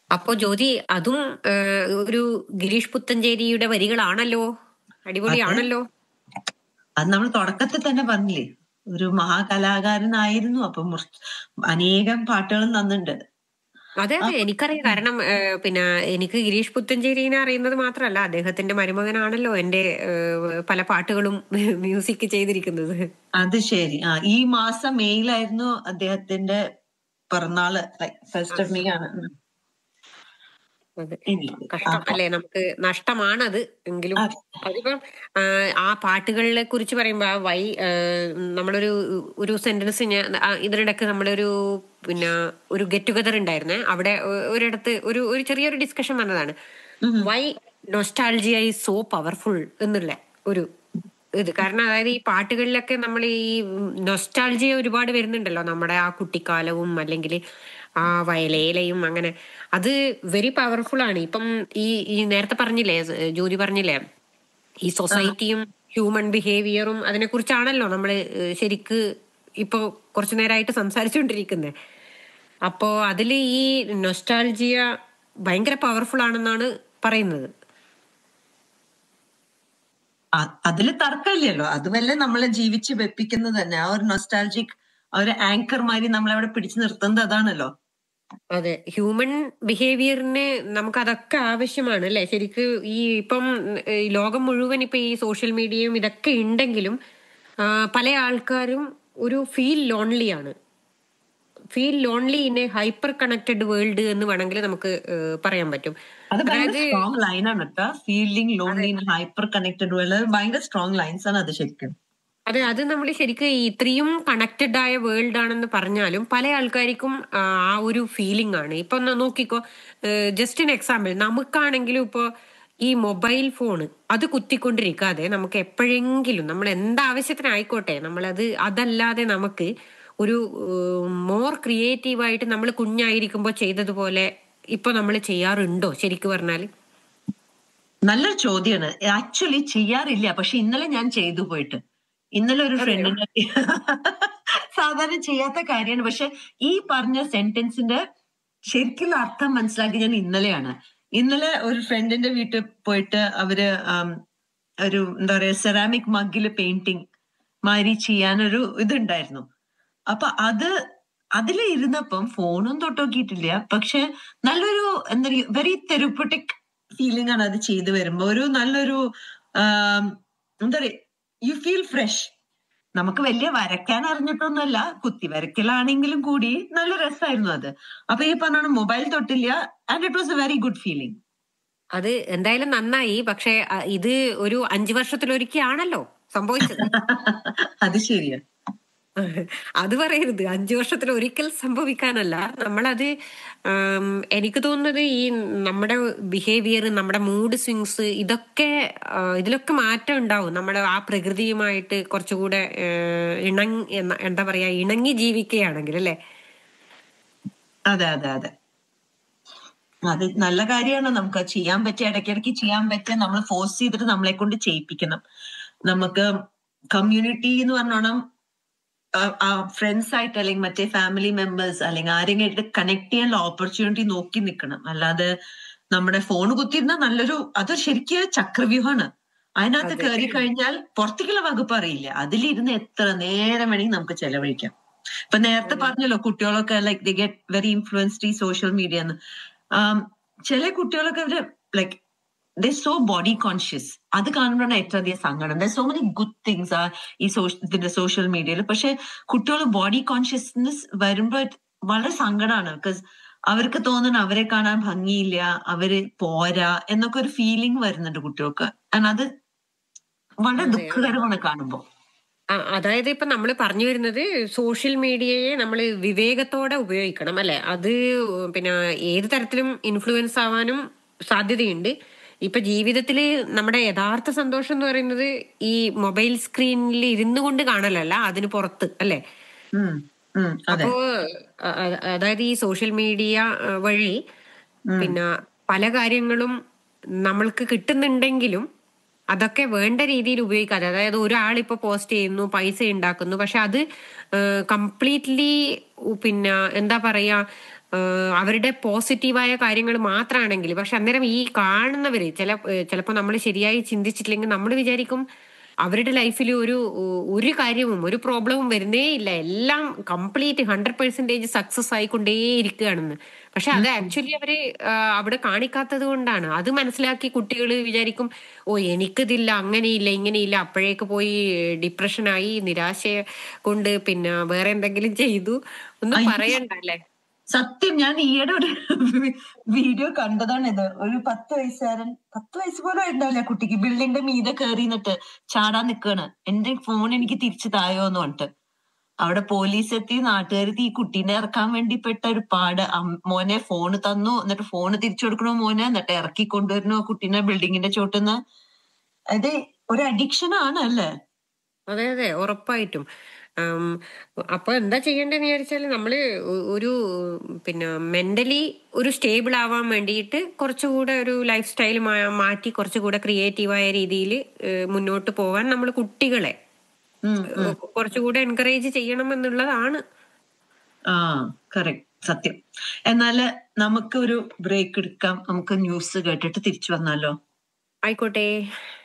അപ്പോ ജ്യോതി അതും ഏഹ്, ഒരു ഗിരീഷ് പുത്തഞ്ചേരിയുടെ വരികളാണല്ലോ അടിപൊളിയാണല്ലോ അത് നമ്മൾ തുടക്കത്തിൽ തന്നെ പറഞ്ഞില്ലേ ഒരു മഹാകലാകാരനായിരുന്നു അപ്പൊ മുറിച്ച് അനേകം പാട്ടുകളും തന്നിട്ടുണ്ട് അതെ അതെ എനിക്കറിയാം കാരണം ഏഹ്, പിന്നെ എനിക്ക് ഗിരീഷ് പുത്തഞ്ചേരിനെ അറിയുന്നത് മാത്രമല്ല അദ്ദേഹത്തിന്റെ മരുമകനാണല്ലോ എന്റെ ഏഹ്, പല പാട്ടുകളും മ്യൂസിക് ചെയ്തിരിക്കുന്നത് അത് ശരി ആ ഈ മാസം മെയ്യിലായിരുന്നു അദ്ദേഹത്തിന്റെ പിറന്നാള് ഫസ്റ്റ് ഓഫ് മെയ് ആണ് ഉം. അതെ ഇനി, കഷ്ടം അപ്പൊ- അല്ലേ നമുക്ക് നഷ്ടമാണത് എങ്കിലും അതെ. അതിപ്പം ആ, ആ പാട്ടുകളെ കുറിച്ച് പറയുമ്പോ ആ വൈ ആ, നമ്മളൊരു ഒരു സെന്റൻസ് ഞാൻ ആ, ഇതിനിടക്ക് നമ്മളൊരു പിന്നെ ഒരു ഗെറ്റ് ടുഗദർ ഉണ്ടായിരുന്നേ അവിടെ ഒ- ഒരിടത്ത് ഒരു ഒരു ചെറിയൊരു ഡിസ്കഷൻ വന്നതാണ് why nostalgia is so powerful എന്നുള്ള ഒരു ഇത് കാരണം അതായത് ഈ പാട്ടുകളിലൊക്കെ നമ്മൾ ഈ നൊസ്റ്റാൾജിയ ഒരുപാട് വരുന്നുണ്ടല്ലോ നമ്മുടെ ആ കുട്ടിക്കാലവും അല്ലെങ്കിൽ ആ വയലേലയും അങ്ങനെ അത് വെരി പവർഫുൾ ആണ് ഇപ്പം ഈ ഈ നേരത്തെ പറഞ്ഞില്ലേ ജ്യോതി പറഞ്ഞില്ലേ ഈ സൊസൈറ്റിയും ഹ്യൂമൻ ബിഹേവിയറും അതിനെ കുറിച്ചാണല്ലോ നമ്മൾ ശരിക്ക് ഇപ്പൊ കുറച്ചു നേരമായിട്ട് സംസാരിച്ചുകൊണ്ടിരിക്കുന്നത് അപ്പോ അതിൽ ഈ നൊസ്റ്റാൾജിയ ഭയങ്കര പവർഫുൾ ആണെന്നാണ് പറയുന്നത് അ- അതില് തർക്കമില്ലല്ലോ അതുമല്ലേ നമ്മളെ ജീവിച്ച് വെപ്പിക്കുന്നത് തന്നെ ആ ഒരു നൊസ്റ്റാൾജിക് ആ ഒരു ആങ്കർ മാതിരി നമ്മളവിടെ പിടിച്ചു നിർത്തുന്നത് അതാണല്ലോ അതെ ഹ്യൂമൻ ബിഹേവിയറിന് നമുക്ക് അതൊക്കെ ആവശ്യമാണ് അല്ലെ ശരിക്ക് ഈ ഇപ്പം ഈ ലോകം മുഴുവൻ ഇപ്പൊ ഈ സോഷ്യൽ മീഡിയയും ഇതൊക്കെ ഉണ്ടെങ്കിലും ആ, പല ആൾക്കാരും ഒരു ഫീൽ ലോൺലി ആണ് feel lonely in a hyper connected world എന്ന് വേണമെങ്കിൽ നമുക്ക് ഏഹ്, പറയാൻ പറ്റും അത് ഭയങ്കര അതായത് സ്ട്രോങ് ലൈനാണ് കേട്ടോ feeling lonely hyper connected world ഭയങ്കര സ്ട്രോങ് ലൈൻസ് ആണ് അത് ശരിക്കും അതെ അത് നമ്മൾ ശരിക്കും ഇത്രയും കണക്റ്റഡ് ആയ വേൾഡ് ആണെന്ന് പറഞ്ഞാലും പല ആൾക്കാർക്കും ആ ആ ഒരു ഫീലിംഗ് ആണ് ഇപ്പൊ ഒന്ന് നോക്കിക്കോ ജസ്റ്റ് എൻ എക്സാമ്പിൾ നമുക്കാണെങ്കിലും ഇപ്പോ ഈ മൊബൈൽ ഫോൺ അത് കുത്തിക്കൊണ്ടിരിക്കാതെ നമുക്ക് എപ്പോഴെങ്കിലും നമ്മൾ എന്താവശ്യത്തിനായിക്കോട്ടെ നമ്മളത് അതല്ലാതെ നമുക്ക് ഒരു മോർ ക്രിയേറ്റീവായിട്ട് നമ്മൾ കുഞ്ഞായിരിക്കുമ്പോൾ ചെയ്തതുപോലെ ഇപ്പൊ നമ്മൾ ചെയ്യാറുണ്ടോ ശരിക്കും പറഞ്ഞാൽ നല്ലൊരു ചോദ്യമാണ് ആക്ച്വലി ചെയ്യാറില്ല പക്ഷെ ഇന്നലെ ഞാൻ ചെയ്തു പോയിട്ട് ഇന്നലെ ഒരു ഫ്രണ്ടിന്റെ സാധാരണ ചെയ്യാത്ത കാര്യമാണ് പക്ഷെ ഈ പറഞ്ഞ സെന്റൻസിന്റെ ശരിക്കുള്ള അർത്ഥം മനസ്സിലാക്കി ഞാൻ ഇന്നലെയാണ് ഇന്നലെ ഒരു ഫ്രണ്ടിന്റെ വീട്ടിൽ പോയിട്ട് അവര് ആം, ഒരു എന്താ പറയാ സെറാമിക് മഗ്ഗില് പെയിന്റിങ് മാതിരി ചെയ്യാനൊരു ഇതുണ്ടായിരുന്നു അപ്പൊ അത് അതിൽ ഇരുന്നപ്പം ഫോണും തൊട്ടുനോക്കിയിട്ടില്ല പക്ഷെ നല്ലൊരു എന്താ വെരി തെറുപ്പറ്റിക് ഫീലിംഗ് ആണ് അത് ചെയ്തു വരുമ്പോ ഒരു നല്ലൊരു ആം, എന്താ പറയാ യു ഫീൽ ഫ്രഷ് നമുക്ക് വലിയ വരയ്ക്കാൻ അറിഞ്ഞിട്ടൊന്നുമല്ല കുത്തി വരയ്ക്കലാണെങ്കിലും കൂടി നല്ല രസമായിരുന്നു അത് അപ്പൊ ഈ പറഞ്ഞ മൊബൈൽ തൊട്ടില്ല and it was a very good feeling അത് എന്തായാലും നന്നായി പക്ഷെ അ, ഇത് ഒരു അഞ്ചു വർഷത്തിലൊരിക്കലാണല്ലോ സംഭവിച്ചത് അത് ശരിയാ അത് പറയരുത് അഞ്ചു വർഷത്തിൽ ഒരിക്കൽ സംഭവിക്കാനല്ല നമ്മളത് ആം, എനിക്ക് തോന്നുന്നത് ഈ നമ്മുടെ ബിഹേവിയർ നമ്മുടെ മൂഡ് സ്വിങ്സ് ഇതൊക്കെ ആ, ഇതിലൊക്കെ മാറ്റം ഉണ്ടാവും നമ്മുടെ ആ പ്രകൃതിയുമായിട്ട് കുറച്ചുകൂടെ ഏഹ്, ഇണങ്ങി എന്ന- എന്താ പറയാ ഇണങ്ങി ജീവിക്കുകയാണെങ്കിൽ അല്ലെ അതെ അതെ അതെ അത് നല്ല കാര്യമാണ് നമുക്ക് അത് ചെയ്യാൻ പറ്റിയ ഇടയ്ക്കിടയ്ക്ക് ചെയ്യാൻ പറ്റിയ നമ്മൾ ഫോഴ്സ് ചെയ്തിട്ട് നമ്മളെ കൊണ്ട് ചെയ്യിപ്പിക്കണം നമുക്ക് കമ്മ്യൂണിറ്റി എന്ന് പറഞ്ഞോണം ഫ്രണ്ട്സ് ആയിട്ട് അല്ലെങ്കിൽ മറ്റേ ഫാമിലി മെമ്പേഴ്സ് അല്ലെങ്കിൽ ആരെങ്കിലും ആയിട്ട് കണക്ട് ചെയ്യാനുള്ള ഓപ്പർച്യൂണിറ്റി നോക്കി നിൽക്കണം അല്ലാതെ നമ്മുടെ ഫോൺ കുത്തിയിരുന്ന നല്ലൊരു അത് ശരിക്കും ചക്രവ്യൂഹമാണ് അതിനകത്ത് അതെ. കയറി കഴിഞ്ഞാൽ പുറത്തേക്കുള്ള വകുപ്പ് അറിയില്ല അതിലിരുന്ന് എത്ര നേരം വേണമെങ്കിൽ നമുക്ക് ചെലവഴിക്കാം ഇപ്പൊ നേരത്തെ പറഞ്ഞല്ലോ കുട്ടികളൊക്കെ like the get very influenced ഈ സോഷ്യൽ മീഡിയ എന്ന് ആം, ചില കുട്ടികളൊക്കെ അവര് like the so body conscious അത് കാണുമ്പോഴാണ് ഏറ്റവും അധികം സങ്കടം the so many good things ആ ഈ സോഷ്യ- ഇതിന്റെ സോഷ്യൽ മീഡിയയിൽ പക്ഷെ കുട്ടികൾ ബോഡി കോൺഷ്യസ്നെസ് വരുമ്പോൾ വളരെ സങ്കടമാണ് ബിക്കോസ് അവർക്ക് തോന്നുന്നു അവരെ കാണാൻ ഭംഗിയില്ല അവര് പോരാ എന്നൊക്കെ ഒരു ഫീലിംഗ് വരുന്നുണ്ട് കുട്ടികൾക്ക് And അത് വളരെ അതെ. ദുഃഖകരമാണ് കാണുമ്പോൾ ആ, അതായത് ഇപ്പൊ നമ്മൾ പറഞ്ഞു വരുന്നത് സോഷ്യൽ മീഡിയയെ നമ്മൾ വിവേകത്തോടെ ഉപയോഗിക്കണം അല്ലെ അത് പിന്നെ ഏത് തരത്തിലും ഇൻഫ്ലുവൻസ് ആവാനും സാധ്യതയുണ്ട് ഇപ്പൊ ജീവിതത്തില് നമ്മുടെ യഥാർത്ഥ സന്തോഷം എന്ന് പറയുന്നത് ഈ മൊബൈൽ സ്ക്രീനിൽ ഇരുന്നു കൊണ്ട് കാണലല്ല അതിന് പുറത്ത് അല്ലെ ഉം, ഉം, അതെ അപ്പോ അ- അ- അതായത് ഈ സോഷ്യൽ മീഡിയ അ, വഴി പിന്നെ പല കാര്യങ്ങളും നമ്മൾക്ക് കിട്ടുന്നുണ്ടെങ്കിലും അതൊക്കെ വേണ്ട രീതിയിൽ ഉപയോഗിക്കാതെ അതായത് ഒരാളിപ്പോ പോസ്റ്റ് ചെയ്യുന്നു പൈസ ഉണ്ടാക്കുന്നു പക്ഷെ അത് കംപ്ലീറ്റ്ലി പിന്നെ എന്താ പറയാ ഏഹ് അവരുടെ പോസിറ്റീവായ കാര്യങ്ങൾ മാത്രമാണെങ്കിൽ പക്ഷെ അന്നേരം ഈ കാണുന്നവര് ചില ചിലപ്പോൾ നമ്മൾ ശരിയായി ചിന്തിച്ചിട്ടില്ലെങ്കിൽ നമ്മൾ വിചാരിക്കും അവരുടെ ലൈഫിൽ ഒരു ഒരു കാര്യവും ഒരു പ്രോബ്ലവും വരുന്നേ ഇല്ല എല്ലാം കംപ്ലീറ്റ് ഹൺഡ്രഡ് പെർസെന്റേജ് സക്സസ് ആയിക്കൊണ്ടേ ഇരിക്കുകയാണെന്ന് പക്ഷെ അത് ആക്ച്വലി അവര് ആ, അവിടെ കാണിക്കാത്തത് കൊണ്ടാണ് അത് മനസ്സിലാക്കി കുട്ടികൾ വിചാരിക്കും ഓ എനിക്കിതില്ല അങ്ങനെയില്ല ഇങ്ങനെയില്ല അപ്പോഴേക്ക് പോയി ഡിപ്രഷനായി നിരാശ കൊണ്ട് പിന്നെ വേറെ എന്തെങ്കിലും ചെയ്തു ഒന്നും അയ്യോ. പറയണ്ട അല്ലേ സത്യം ഞാൻ ഈയിടെ ഒരു വീഡിയോ കണ്ടതാണ് ഇത് ഒരു പത്ത് വയസ്സുകാരൻ പത്ത് വയസ്സ് പോലും ആയിട്ടുണ്ടാവില്ല ആ കുട്ടിക്ക് ബിൽഡിങ്ങിന്റെ മീതെ കയറി നിന്നിട്ട് ചാടാൻ നിക്കാണ് എന്റെ ഫോൺ എനിക്ക് തിരിച്ചു തായോ എന്ന് പറഞ്ഞിട്ട് അവിടെ പോലീസ് എത്തി നാട്ടുകാരെത്തി ഈ കുട്ടീനെ ഇറക്കാൻ വേണ്ടി പെട്ട ഒരു പാട് അം- മോനെ ഫോണ് തന്നു എന്നിട്ട് ഫോണ് തിരിച്ചു കൊടുക്കണോ മോനെ എന്നിട്ട് ഇറക്കി കൊണ്ടുവരണോ ആ കുട്ടീനെ ബിൽഡിങ്ങിന്റെ ചോട്ടുന്ന് അത് ഒരു അഡിക്ഷൻ ആണ് അല്ലേ അതെ അതെ ഉറപ്പായിട്ടും ഉം, അപ്പൊ എന്താ ചെയ്യേണ്ടതെന്ന് വിചാരിച്ചാൽ നമ്മള് ഒ- ഒരു പിന്നെ മെന്റലി ഒരു സ്റ്റേബിൾ ആവാൻ വേണ്ടിയിട്ട് കുറച്ചുകൂടെ ഒരു ലൈഫ് സ്റ്റൈൽ മാറ്റി കുറച്ചുകൂടെ ക്രിയേറ്റീവായ രീതിയിൽ മുന്നോട്ട് പോകാൻ നമ്മൾ കുട്ടികളെ ഉം, ഉം. കുറച്ചുകൂടെ എൻകറേജ് ചെയ്യണം എന്നുള്ളതാണ് ആ കറക്റ്റ് സത്യം എന്നാല് നമുക്ക് ഒരു ബ്രേക്ക് എടുക്കാം നമുക്ക് ന്യൂസ് കേട്ടിട്ട് തിരിച്ചു വന്നാലോ ആയിക്കോട്ടെ